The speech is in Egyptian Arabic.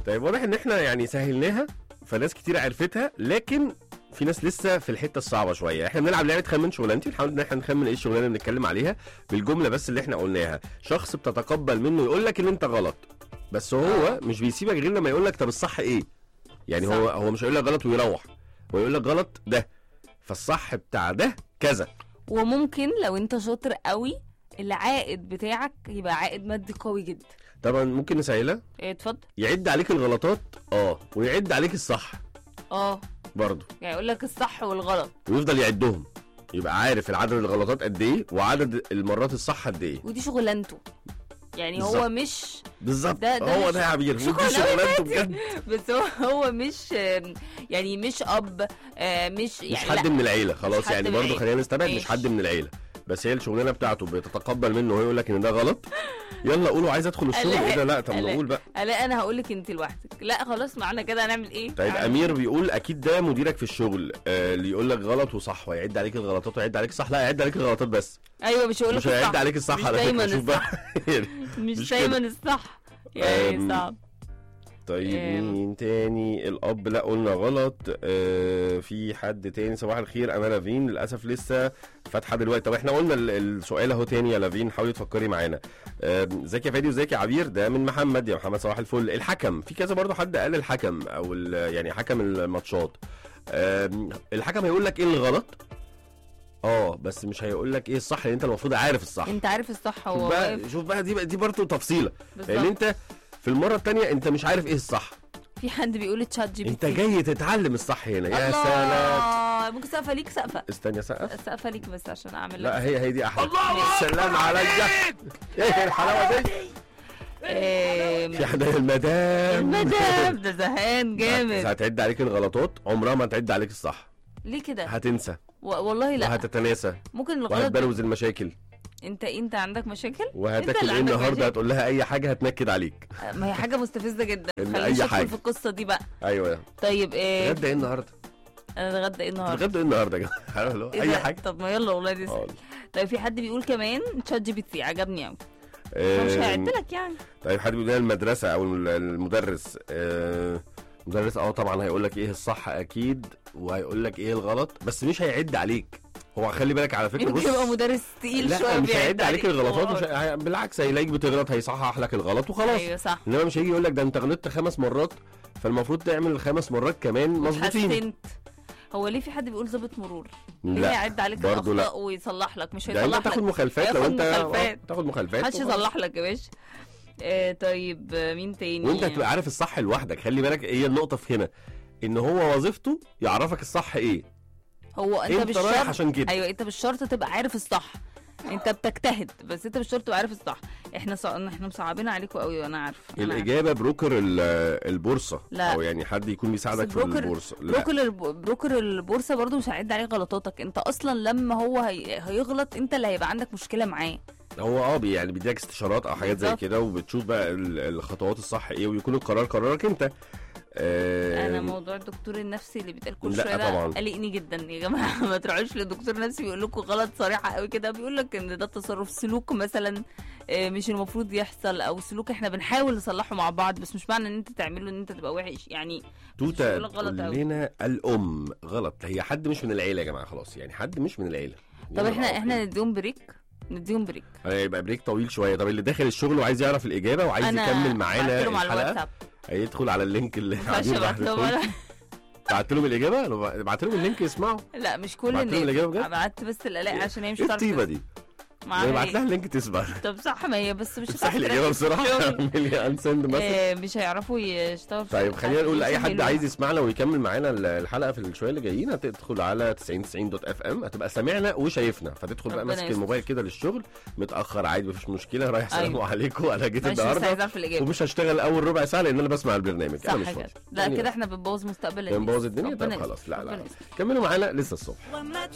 طيب واضح ان احنا يعني سهلناها فناس كتير عرفتها لكن في ناس لسه في الحته الصعبه شويه احنا بنلعب لعبه خمن شغلانتي نحاول ان احنا نخمن ايه الشغلانه اللي بنتكلم عليها بالجمله بس اللي احنا قلناها شخص بتتقبل منه يقول لك ان انت غلط بس هو آه. مش بيسيبك غير لما يقول لك طب الصح ايه يعني صح. هو هو مش هيقول لك غلط ويروح هو يقول لك غلط ده فالصح بتاع ده كذا وممكن لو انت شاطر قوي العائد بتاعك يبقى عائد مادي قوي جدا طبعا ممكن نسهلها إيه، اتفضل يعد عليك الغلطات اه ويعد عليك الصح اه برضه يعني يقول لك الصح والغلط ويفضل يعدهم يبقى عارف العدد الغلطات قد ايه وعدد المرات الصح قد ايه ودي شغلانته يعني هو بالظبط. مش بالظبط ده- ده هو مش- ده يا عبير شكراً ودي أوي شغلانته بجد بس هو هو مش آم، يعني مش اب آه، مش مش يعني حد لا من العيله خلاص حد يعني من برضه العيلة. خلينا نستبعد مش ماشي. حد من العيله بس هي الشغلانه بتاعته بتتقبل منه وهو يقول لك ان ده غلط يلا قولوا عايز ادخل الشغل لا، ايه ده لا طب لا. نقول بقى لا انا هقول لك انت لوحدك لا خلاص معنا كده هنعمل ايه طيب هنعمل امير بيقول اكيد ده مديرك في الشغل آه اللي يقول لك غلط وصح ويعد عليك الغلطات ويعد عليك الصح لا يعد عليك الغلطات بس ايوه مش هقول لك مش هيعد الصح عليك الصح مش على دايما فكره شوف بقى مش, مش دايما كده. الصح يعني أم، صعب طيب آم. مين تاني الاب لا قلنا غلط آه في حد تاني صباح الخير انا لافين للاسف لسه فاتحه دلوقتي طب احنا قلنا ال- السؤال اهو تاني يا لافين حاولي تفكري معانا آم، ازيك يا فادي وازيك يا عبير ده من محمد يا محمد صباح الفل الحكم في كذا برضه حد قال الحكم او ال- يعني حكم الماتشات آم، الحكم هيقول لك ايه الغلط اه بس مش هيقول لك ايه الصح لان انت المفروض عارف الصح انت عارف الصح هو شوف بقى واقف شوف بقى دي بقى دي برضه تفصيله لان بالظبط انت في المره الثانيه انت مش عارف ايه الصح في حد بيقول تشات جي بي انت تي جاي تتعلم الصح هنا يا الله. سلام ممكن سقفه ليك سقفه استني سقف سقفه ليك بس عشان اعمل لا لك هي هي دي احلى سلام عليا ايه الحلاوه دي آم، في حد المدام المدام ده زهقان جامد هتعد عليك الغلطات عمرها ما هتعد عليك الصح ليه كده هتنسى و- والله لا وهتتناسى ممكن الغلط وهتبروز المشاكل انت انت عندك مشاكل انت وهتاكل اللي ايه عندك النهارده مشاكل. هتقول لها اي حاجه هتنكد عليك ما هي حاجه مستفزه جدا إن خلينيش أي ادخل حاجة. في القصه دي بقى ايوه طيب ايه اتغدى ايه النهارده انا اتغدى ايه النهارده اتغدى ايه النهارده يا جماعه هلو، إيه اي ده؟ حاجه طب ما يلا والله دي اه. طيب في حد بيقول كمان تشات جي بي تي عجبني قوي مش آم، هيعد لك يعني طيب حد بيقول لنا المدرسه او الم- المدرس آه، المدرس اه طبعا هيقول لك ايه الصح اكيد وهيقول لك ايه الغلط بس مش هيعد عليك هو خلي بالك على فكره يمكن بص يبقى مدرس تقيل شويه لا مش بيعد هيعد عليك الغلطات مش هو- هي... بالعكس هيلاقيك بتغلط هيصحح لك الغلط وخلاص ايوه صح انما مش هيجي يقول لك ده انت غلطت خمس مرات فالمفروض تعمل الخمس مرات كمان مظبوطين اتحسنت هو ليه في حد بيقول ظابط مرور؟ ليه لا يعد عليك برضه لا الاخطاء ويصلح لك مش ده هيصلح انت تاخد لك مخالفات لو هياخد انت مخالفات. آه، تاخد مخالفات محدش وخلاص. يصلح لك يا باشا آه طيب آه، مين تاني وانت تبقى عارف الصح لوحدك خلي بالك هي النقطه في هنا ان هو وظيفته يعرفك الصح ايه هو انت, انت مش رايح شرط عشان كده ايوه انت مش شرط تبقى عارف الصح انت بتجتهد بس انت مش شرط تبقى عارف الصح احنا صع... احنا مصعبين عليكم قوي وانا عارف أنا عارف. الاجابه بروكر ال- البورصه لا. او يعني حد يكون بيساعدك بس في بروكر- البورصه لا بروكر الب... بروكر البورصه برضو مش هيعد عليك غلطاتك انت اصلا لما هو هي... هيغلط انت اللي هيبقى عندك مشكله معاه هو اه بي- يعني بيديك استشارات او حاجات زي بالظبط. كده وبتشوف بقى ال- الخطوات الصح ايه ويكون القرار قرارك انت آه انا موضوع الدكتور النفسي اللي بيتقال كل لا شويه ده طبعاً. قلقني جدا يا جماعه ما تروحوش لدكتور نفسي بيقول لكم غلط صريحه قوي كده بيقول لك ان ده تصرف سلوك مثلا آه، مش المفروض يحصل او سلوك احنا بنحاول نصلحه مع بعض بس مش معنى ان انت تعمله ان انت تبقى وحش يعني توته بيقول لك غلط أوي. لنا الام غلط هي حد مش من العيله يا جماعه خلاص يعني حد مش من العيله طب يلا احنا أوكي. احنا نديهم بريك نديهم بريك هيبقى بريك طويل شويه طب اللي داخل الشغل وعايز يعرف الاجابه وعايز انا يكمل معانا بعتلهم على الحلقه الواتساب هيدخل على اللينك اللي ما ينفعش عاملين ابعت لهم بعد أنا- بعت لهم الاجابه أنا بعت لهم اللينك يسمعوا لا مش كل بعت لهم الإجابة بجد؟ الناس بعت بس الالاء عشان هي مش ايه هتعرف الطيبه تس- دي؟ معاها بعت إيه؟ لها اللينك تسمع طب صح ما هي بس مش امسحي هتعرف الاجابه تركز في بسرعه الشغل. اعملي انسند مثلا آه، مش هيعرفوا يشتغلوا في طيب الشغل. خلينا نقول لاي حد يسهلوا. عايز يسمعنا ويكمل معانا ال- الحلقه في الشويه اللي جايين هتدخل على 90 90 دوت اف ام هتبقى سامعنا وشايفنا فتدخل بقى ربنا ماسك يستر. الموبايل كده للشغل متاخر عادي مفيش مشكله رايح سلام أيوة. عليكم انا جيت معلش بس عايز النهارده اعرف الاجابه ومش هشتغل اول ربع ساعه لان انا بسمع البرنامج انا مش صح فاضي كده لا يعني كده احنا بنبوظ مستقبل الناس. بنبوظ الدنيا ربنا طب خلاص يستر. لا لا ربنا لا. يستر. كملوا معانا لسه الصبح وما